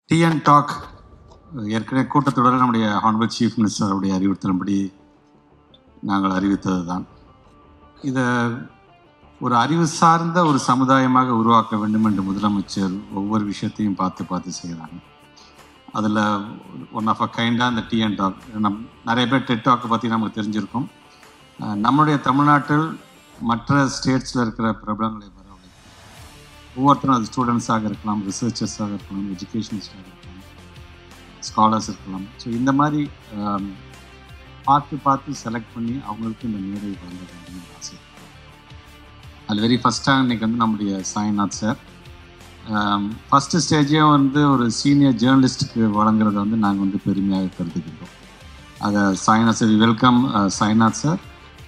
TN talk ஏற்கனவே கூட்டத்தொடர் நம்முடைய ஹானரபிள் சீஃப் மினிஸ்டர் அவருடைய அறிவுறுத்தலின்படி நாங்கள் அறிவித்தது தான் இதை ஒரு அறிவு சார்ந்த ஒரு சமுதாயமாக உருவாக்க வேண்டும் என்று முதலமைச்சர் ஒவ்வொரு விஷயத்தையும் பார்த்து பார்த்து செய்கிறாங்க அதில் ஒன் ஆஃப் அ கைண்டாக இந்த டிஎன் டாக் நம் நிறைய பேர் டெட் டாக்கை பற்றி நமக்கு தெரிஞ்சிருக்கும் அஹ் நம்முடைய தமிழ்நாட்டில் மற்ற ஸ்டேட்ஸில் இருக்கிற பிரபலங்களை வரவழைக்கும் ஒவ்வொருத்தரும் அது ஸ்டூடெண்ட்ஸாக இருக்கலாம் ரிசர்ச்சர்ஸாக இருக்கலாம் எஜுகேஷனிஸ்டாக இருக்கலாம் ஸ்காலர்ஸ் இருக்கலாம் ஸோ இந்த மாதிரி ஆம், பார்த்து பார்த்து செலக்ட் பண்ணி அவங்களுக்கு இந்த மேடை வழங்க வேண்டும் என்று ஆசை அது வெரி ஃபஸ்ட்டாக இன்னைக்கு வந்து நம்முடைய சாய்நாத் சார் ஃபஸ்ட்டு ஸ்டேஜே வந்து ஒரு சீனியர் ஜேர்னலிஸ்ட்டுக்கு வழங்குறத வந்து நாங்கள் வந்து பெருமையாக கருதுகின்றோம் ஆக Sainath sir welcome Sainath sir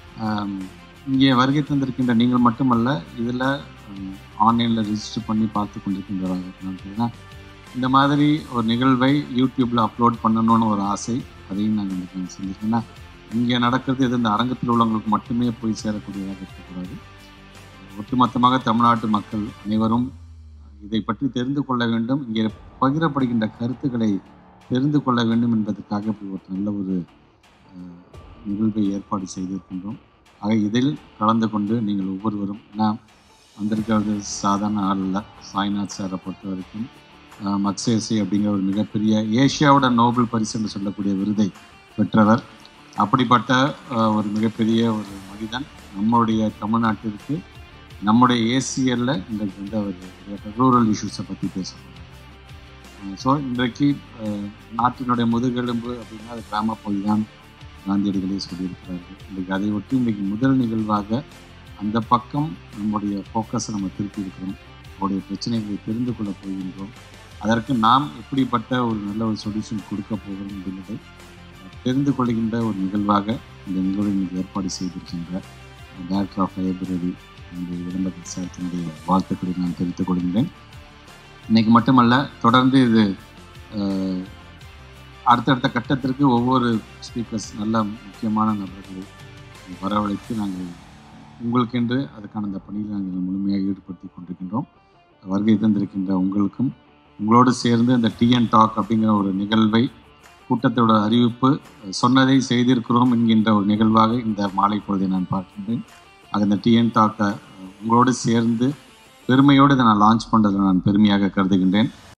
இங்கே வருகை தந்திருக்கின்ற நீங்கள் மட்டுமல்ல இதில் ஆன்லைனில் ரெஜிஸ்டர் பண்ணி பார்த்து கொண்டிருக்கின்றவர்கள் இந்த மாதிரி ஒரு நிகழ்வை யூடியூப்பில் அப்லோட் பண்ணணும்னு ஒரு ஆசை அதையும் நாங்கள் இன்னைக்கு செஞ்சுருக்கோம் ஏன்னா இங்கே நடக்கிறது இது இந்த அரங்கத்தில் உள்ளவங்களுக்கு மட்டுமே போய் சேரக்கூடியதாக இருக்கக்கூடாது ஒட்டுமொத்தமாக தமிழ்நாட்டு மக்கள் அனைவரும் இதை பற்றி தெரிந்து கொள்ள வேண்டும் இங்கே பகிரப்படுகின்ற கருத்துக்களை தெரிந்து கொள்ள வேண்டும் என்பதற்காக இப்படி ஒரு நல்ல ஒரு அஹ், நிகழ்வை ஏற்பாடு செய்திருக்கின்றோம் ஆக இதில் கலந்து கொண்டு நீங்கள் ஒவ்வொருவரும் நான் வந்திருக்கிறது சாதாரண ஆள் இல்லை சாய்நாத் சாரை பொறுத்த வரைக்கும் அஹ், மக்சேசி அப்படிங்கிற ஒரு மிகப்பெரிய ஏஷியாவோட நோபல் பரிசு என்று சொல்லக்கூடிய விருதை பெற்றவர் அப்படிப்பட்ட அஹ், ஒரு மிகப்பெரிய ஒரு மனிதன் நம்மளுடைய தமிழ்நாட்டிற்கு நம்முடைய ஏசிஎல்ல இன்றைக்கு வந்து அவர் ரூரல் இஷ்யூஸை பற்றி பேசுகிறோம் ஸோ இன்றைக்கு அஹ், நாட்டினுடைய முதுகெலும்பு அப்படின்னா அது கிராமப்பகுதி தான் காந்தியடிகளே சொல்லியிருக்கிறார்கள் இன்றைக்கு அதை ஒட்டி இன்றைக்கு முதல் நிகழ்வாக அந்த பக்கம் நம்முடைய ஃபோக்கஸை நம்ம திருப்பி இருக்கிறோம் அவருடைய பிரச்சனைகளை தெரிந்து கொள்ள போகின்றோம் அதற்கு நாம் எப்படிப்பட்ட ஒரு நல்ல ஒரு சொல்யூஷன் கொடுக்க போகிறோம் அப்படின்றதை தெரிந்து கொள்கின்ற ஒரு நிகழ்வாக இந்த நிகழ்வை இன்னைக்கு ஏற்பாடு செய்திருக்கின்ற டைரக்டர் ஆஃப் லைப்ரரி அந்த விளம்பர சாரத்தினுடைய வாழ்த்துக்களை நான் தெரிவித்துக் கொள்கின்றேன் இன்னைக்கு மட்டுமல்ல தொடர்ந்து இது அஹ், அடுத்தடுத்த கட்டத்திற்கு ஒவ்வொரு ஸ்பீக்கர்ஸ் நல்ல முக்கியமான நபர்களை வரவழைத்து நாங்கள் உங்களுக்கென்று அதுக்கான அந்த பணியில் நாங்கள் முழுமையாக ஈடுபடுத்தி கொண்டிருக்கின்றோம் வருகை தந்திருக்கின்ற உங்களுக்கும் உங்களோடு சேர்ந்து இந்த டிஎன் டாக் அப்படிங்கிற ஒரு நிகழ்வை கூட்டத்தோட அறிவிப்பு சொன்னதை செய்திருக்கிறோம் என்கின்ற ஒரு நிகழ்வாக இந்த மாலை பொழுதை நான் பார்க்கின்றேன் ஆக இந்த டிஎன் டாக்கை உங்களோடு சேர்ந்து பெருமையோடு இதை நான் லான்ச் பண்ணுறதை நான் பெருமையாக கருதுகின்றேன்